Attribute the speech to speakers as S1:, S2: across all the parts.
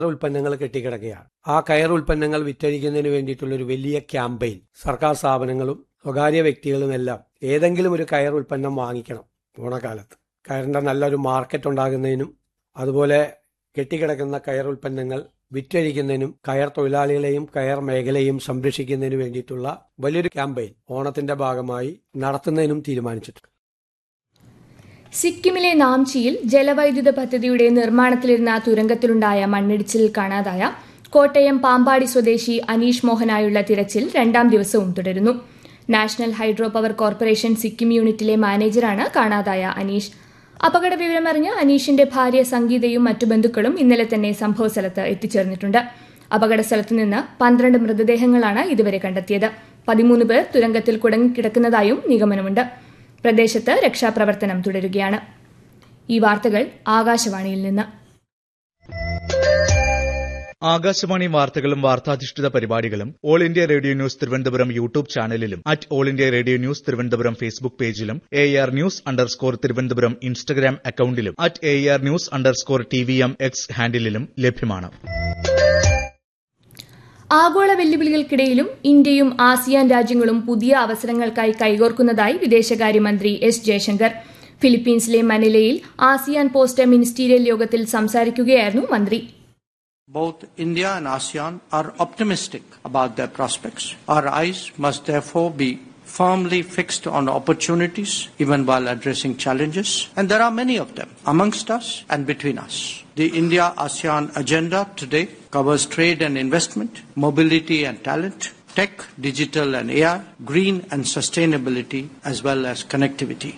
S1: ഉൽപ്പന്നങ്ങൾ കെട്ടിക്കിടക്കുകയാണ് ആ കയർ ഉൽപ്പന്നങ്ങൾ വിറ്റഴിക്കുന്നതിന് വേണ്ടിയിട്ടുള്ള ഒരു വലിയ ക്യാമ്പയിൻ സർക്കാർ സ്ഥാപനങ്ങളും സ്വകാര്യ വ്യക്തികളും എല്ലാം ഏതെങ്കിലും ഒരു കയർ ഉൽപ്പന്നം വാങ്ങിക്കണം ഓണക്കാലത്ത് കയറിന്റെ നല്ലൊരു മാർക്കറ്റ് ഉണ്ടാകുന്നതിനും അതുപോലെ കെട്ടിക്കിടക്കുന്ന കയർ ഉൽപ്പന്നങ്ങൾ വിറ്റഴിക്കുന്നതിനും കയർ തൊഴിലാളികളെയും കയർ മേഖലയും സംരക്ഷിക്കുന്നതിനു വേണ്ടിയിട്ടുള്ള വലിയൊരു ക്യാമ്പയിൻ ഓണത്തിന്റെ ഭാഗമായി നടത്തുന്നതിനും തീരുമാനിച്ചിട്ടുണ്ട്
S2: സിക്കിമിലെ നാംചിയിൽ ജലവൈദ്യുത പദ്ധതിയുടെ നിർമ്മാണത്തിലിരുന്ന തുരങ്കത്തിലുണ്ടായ മണ്ണിടിച്ചിൽ കാണാതായ കോട്ടയം പാമ്പാടി സ്വദേശി അനീഷ് മോഹനായുള്ള തിരച്ചിൽ രണ്ടാം ദിവസവും തുടരുന്നു national hydro power corporation Sikkim യൂണിറ്റിലെ മാനേജറാണ് കാണാതായ അനീഷ് അപകട വിവരമറിഞ്ഞ് അനീഷിന്റെ ഭാര്യ സംഗീതയും മറ്റു ബന്ധുക്കളും ഇന്നലെ തന്നെ സംഭവസ്ഥലത്ത് എത്തിച്ചേർന്നിട്ടുണ്ട് അപകട സ്ഥലത്തു നിന്ന് പന്ത്രണ്ട് മൃതദേഹങ്ങളാണ് ഇതുവരെ കണ്ടെത്തിയത് പതിമൂന്ന് പേർ തുരങ്കത്തിൽ കുടങ്ങിക്കിടക്കുന്നതായും നിഗമനമുണ്ട് പ്രദേശത്ത് രക്ഷാപ്രവർത്തനം തുടരുകയാണ് ഈ വാർത്തകൾ ആകാശവാണിയിൽ നിന്ന്
S3: ആകാശവാണി വാർത്തകളും വാർത്താധിഷ്ഠിത പരിപാടികളും all India radio news Thiruvananthapuram YouTube ചാനലിലും at all India radio news Thiruvananthapuram Facebook പേജിലും A R news underscore Thiruvananthapuram Instagram അക്കൌണ്ടിലും at A R news underscore T V M X ഹാൻഡിലും ലഭ്യമാണ്
S2: ആഗോള വെല്ലുവിളികൾക്കിടയിലും ഇന്ത്യയും ആസിയാൻ രാജ്യങ്ങളും പുതിയ അവസരങ്ങൾക്കായി കൈകോർക്കുന്നതായി വിദേശകാര്യമന്ത്രി എസ് ജയശങ്കർ ഫിലിപ്പീൻസിലെ മനിലയിൽ ആസിയാൻ പോസ്റ്റ് മിനിസ്റ്റീരിയൽ യോഗത്തിൽ സംസാരിക്കുകയായിരുന്നു മന്ത്രി
S4: Both India and ASEAN are optimistic about their prospects. Our eyes must therefore be firmly fixed on opportunities even while addressing challenges, and there are many of them amongst us and between us. The India ASEAN agenda today covers trade and investment, mobility and talent, tech, digital and AI, green and sustainability, as well as connectivity.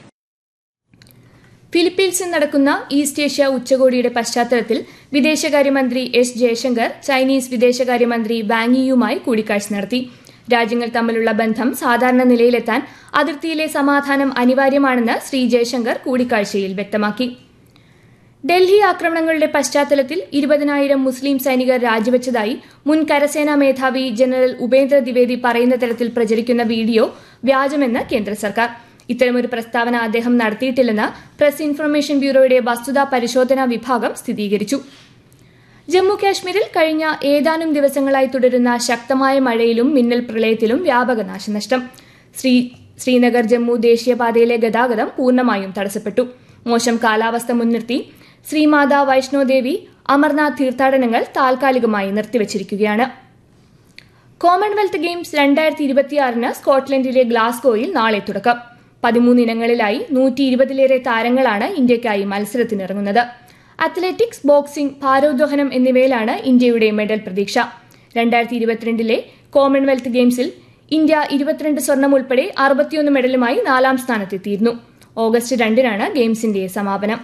S2: ഫിലിപ്പീൻസിൽ നടക്കുന്ന east Asia ഉച്ചകോടിയുടെ പശ്ചാത്തലത്തിൽ വിദേശകാര്യമന്ത്രി S Jaishankar Chinese വിദേശകാര്യമന്ത്രി വാങ്ങിയുമായി കൂടിക്കാഴ്ച നടത്തി രാജ്യങ്ങൾ തമ്മിലുള്ള ബന്ധം സാധാരണ നിലയിലെത്താൻ അതിർത്തിയിലെ സമാധാനം അനിവാര്യമാണെന്ന് ശ്രീ ജയശങ്കർ കൂടിക്കാഴ്ചയിൽ വ്യക്തമാക്കി ഡൽഹി ആക്രമണങ്ങളുടെ പശ്ചാത്തലത്തിൽ ഇരുപതിനായിരം മുസ്ലിം സൈനികർ രാജിവെച്ചതായി മുൻ കരസേനാ മേധാവി ജനറൽ ഉപേന്ദ്ര ദ്വിവേദി പറയുന്ന തരത്തിൽ പ്രചരിക്കുന്ന വീഡിയോ വ്യാജമെന്ന് കേന്ദ്ര സർക്കാർ ഇത്തരമൊരു പ്രസ്താവന അദ്ദേഹം നടത്തിയിട്ടില്ലെന്ന് പ്രസ് ഇൻഫർമേഷൻ ബ്യൂറോയുടെ വസ്തുതാ പരിശോധനാ വിഭാഗം സ്ഥിരീകരിച്ചു ജമ്മു കാശ്മീരിൽ കഴിഞ്ഞ ഏതാനും ദിവസങ്ങളായി തുടരുന്ന ശക്തമായ മഴയിലും മിന്നൽ പ്രളയത്തിലും വ്യാപക നാശനഷ്ടം ശ്രീ ശ്രീനഗർ ജമ്മു ദേശീയപാതയിലെ ഗതാഗതം പൂർണ്ണമായും തടസ്സപ്പെട്ടു മോശം കാലാവസ്ഥ മുൻനിർത്തി ശ്രീമാതാ വൈഷ്ണോദേവി അമർനാഥ് തീർത്ഥാടനങ്ങൾ താൽക്കാലികമായി നിർത്തിവച്ചിരിക്കുകയാണ് കോമൺവെൽത്ത് ഗെയിംസ് രണ്ടായിരത്തി ഇരുപത്തിയാറിന് സ്കോട്ട്ലൻഡിലെ ഗ്ലാസ്ഗോയിൽ നാളെ തുടക്കം പതിമൂന്ന് ഇനങ്ങളിലായി നൂറ്റി ഇരുപതിലേറെ താരങ്ങളാണ് ഇന്ത്യയ്ക്കായി മത്സരത്തിനിറങ്ങുന്നത് അത്ലറ്റിക്സ് ബോക്സിംഗ് ഭാരോദ്വഹനം എന്നിവയിലാണ് ഇന്ത്യയുടെ മെഡൽ പ്രതീക്ഷ രണ്ടായിരത്തി ഇരുപത്തിരണ്ടിലെ കോമൺവെൽത്ത് ഗെയിംസിൽ ഇന്ത്യ ഇരുപത്തിരണ്ട് സ്വർണം ഉൾപ്പെടെ അറുപത്തിയൊന്ന് മെഡലുമായി നാലാം സ്ഥാനത്തെത്തിയിരുന്നു ഓഗസ്റ്റ് രണ്ടിനാണ് ഗെയിംസിന്റെ സമാപനം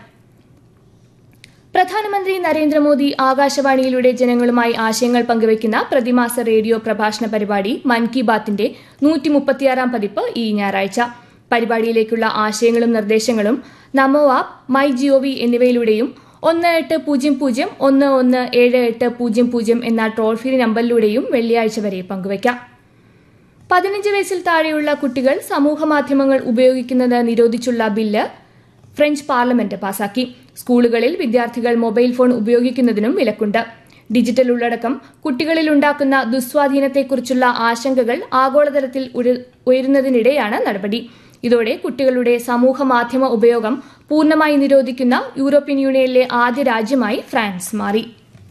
S2: പ്രധാനമന്ത്രി നരേന്ദ്രമോദി ആകാശവാണിയിലൂടെ ജനങ്ങളുമായി ആശയങ്ങൾ പങ്കുവയ്ക്കുന്ന പ്രതിമാസ റേഡിയോ പ്രഭാഷണ പരിപാടി മൻ കി ബാത്തിന്റെ നൂറ്റി മുപ്പത്തിയാറാം പതിപ്പ് ഈ ഞായറാഴ്ച പരിപാടിയിലേക്കുള്ള ആശയങ്ങളും നിർദ്ദേശങ്ങളും നമോ ആപ്പ് മൈ ജിഒവി എന്നിവയിലൂടെയും ഒന്ന് എട്ട് പൂജ്യം പൂജ്യം ഒന്ന് ഒന്ന് ഏഴ് എട്ട് പൂജ്യം പൂജ്യം എന്ന ടോൾ ഫ്രീ നമ്പറിലൂടെയും വെള്ളിയാഴ്ച വരെ പങ്കുവയ്ക്കാം പതിനഞ്ച് വയസ്സിൽ താഴെയുള്ള കുട്ടികൾ സമൂഹമാധ്യമങ്ങൾ ഉപയോഗിക്കുന്നത് നിരോധിച്ചുള്ള ബില്ല് ഫ്രഞ്ച് പാർലമെന്റ് പാസാക്കി സ്കൂളുകളിൽ വിദ്യാർത്ഥികൾ മൊബൈൽ ഫോൺ ഉപയോഗിക്കുന്നതിനും വിലക്കുണ്ട് ഡിജിറ്റൽ ഉള്ളടക്കം കുട്ടികളിൽ ഉണ്ടാക്കുന്ന ദുസ്വാധീനത്തെക്കുറിച്ചുള്ള ആശങ്കകൾ ആഗോളതലത്തിൽ ഉയരുന്നതിനിടെയാണ് നടപടി ഇതോടെ കുട്ടികളുടെ സമൂഹ മാധ്യമ ഉപയോഗം പൂർണ്ണമായി നിരോധിക്കുന്ന യൂറോപ്യൻ യൂണിയനിലെ ആദ്യ രാജ്യമായി ഫ്രാൻസ് മാറി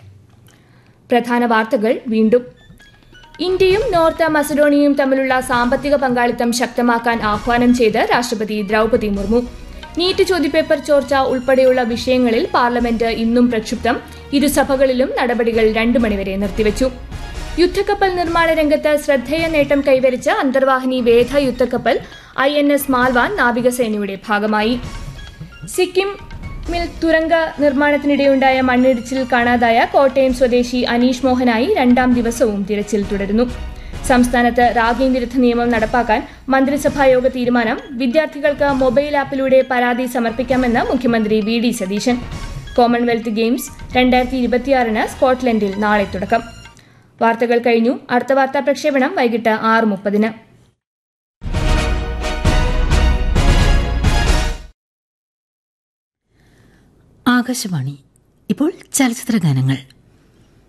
S2: പ്രധാന വാർത്തകൾ വീണ്ടും ഇന്ത്യയും നോർത്ത് മസഡോണിയയും തമ്മിലുള്ള സാമ്പത്തിക പങ്കാളിത്തം ശക്തമാക്കാൻ ആഹ്വാനം ചെയ്ത് രാഷ്ട്രപതി ദ്രൗപതി മുർമു നീറ്റ് ചോദ്യപേപ്പർ ചോർച്ച ഉൾപ്പെടെയുള്ള വിഷയങ്ങളിൽ പാർലമെന്റ് ഇന്നും പ്രക്ഷുബ്ധം ഇരുസഭകളിലും നടപടികൾ രണ്ടു മണിവരെ നിർത്തിവച്ചു യുദ്ധക്കപ്പൽ നിർമ്മാണ രംഗത്ത് ശ്രദ്ധേയ നേട്ടം കൈവരിച്ച അന്തർവാഹിനി വേധ യുദ്ധക്കപ്പൽ ഐ എൻ എസ് മാൽവാൻ നാവികസേനയുടെ ഭാഗമായി സിക്കിമിൽ തുരങ്ക നിർമ്മാണത്തിനിടെയുണ്ടായ മണ്ണിടിച്ചിൽ കാണാതായ കോട്ടയം സ്വദേശി അനീഷ് മോഹനായി രണ്ടാം ദിവസവും തിരച്ചിൽ തുടരുന്നു സംസ്ഥാനത്ത് റാഗിംഗ് വിരുദ്ധ നിയമം നടപ്പാക്കാൻ മന്ത്രിസഭായോഗ തീരുമാനം വിദ്യാർത്ഥികൾക്ക് മൊബൈൽ ആപ്പിലൂടെ പരാതി സമർപ്പിക്കാമെന്ന് മുഖ്യമന്ത്രി V D Satheesan Commonwealth Games രണ്ടായിരത്തി ഇരുപത്തിയാറിന് സ്കോട്ട്ലൻഡിൽ നാളെ തുടക്കം വാർത്തകൾ കഴിഞ്ഞു അടുത്ത വാർത്താ പ്രക്ഷേപണം വൈകിട്ട് ആറ് മുപ്പതിന്
S5: ആകാശവാണി ഇപ്പോൾ ചലച്ചിത്ര ഗാനങ്ങൾ